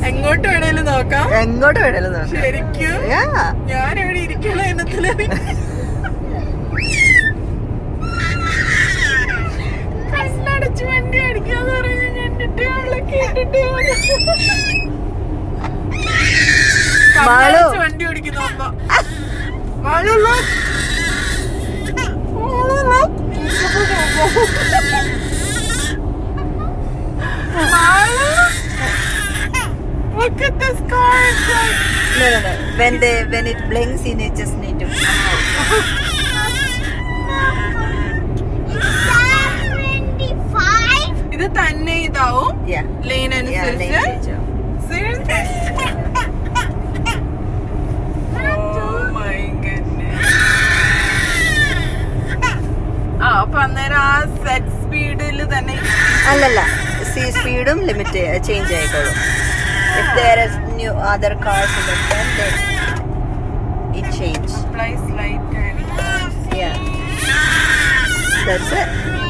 എങ്ങോട്ട് വേണേലും നോക്കാം എങ്ങോട്ട് വേണേലും നോക്കാം ശരിക്കും Yeah. ഞാൻ എവിടെ ഇരിക്കണ എണ്ണത്തില് കണ്ണടച്ച് വണ്ടി അടിക്കാന്ന് പറയുന്നത് കണ്ടിട്ട് അവളെ കേട്ടിട്ട് മാളു. കണ്ണടച്ച് വണ്ടി ഓടിക്കുന്ന അമ്മ മാളുള്ള Look at this car. It's like No, no, no. When they when it blinks, you need just need to. ഇത് തന്നെ ഇതാവും Yeah. ലെയിൻ Yeah, lane അനുസരിച്ച് change. Seriously? Oh my goodness. ആ അപ്പൊ അന്നേരം ആ സെറ്റ് സ്പീഡിൽ തന്നെ അല്ലല്ല സി സ്പീഡും ലിമിറ്റ് ചേഞ്ച് ആയിക്കോളും if there is no other cars in the front then it change apply slight Yeah. That's it.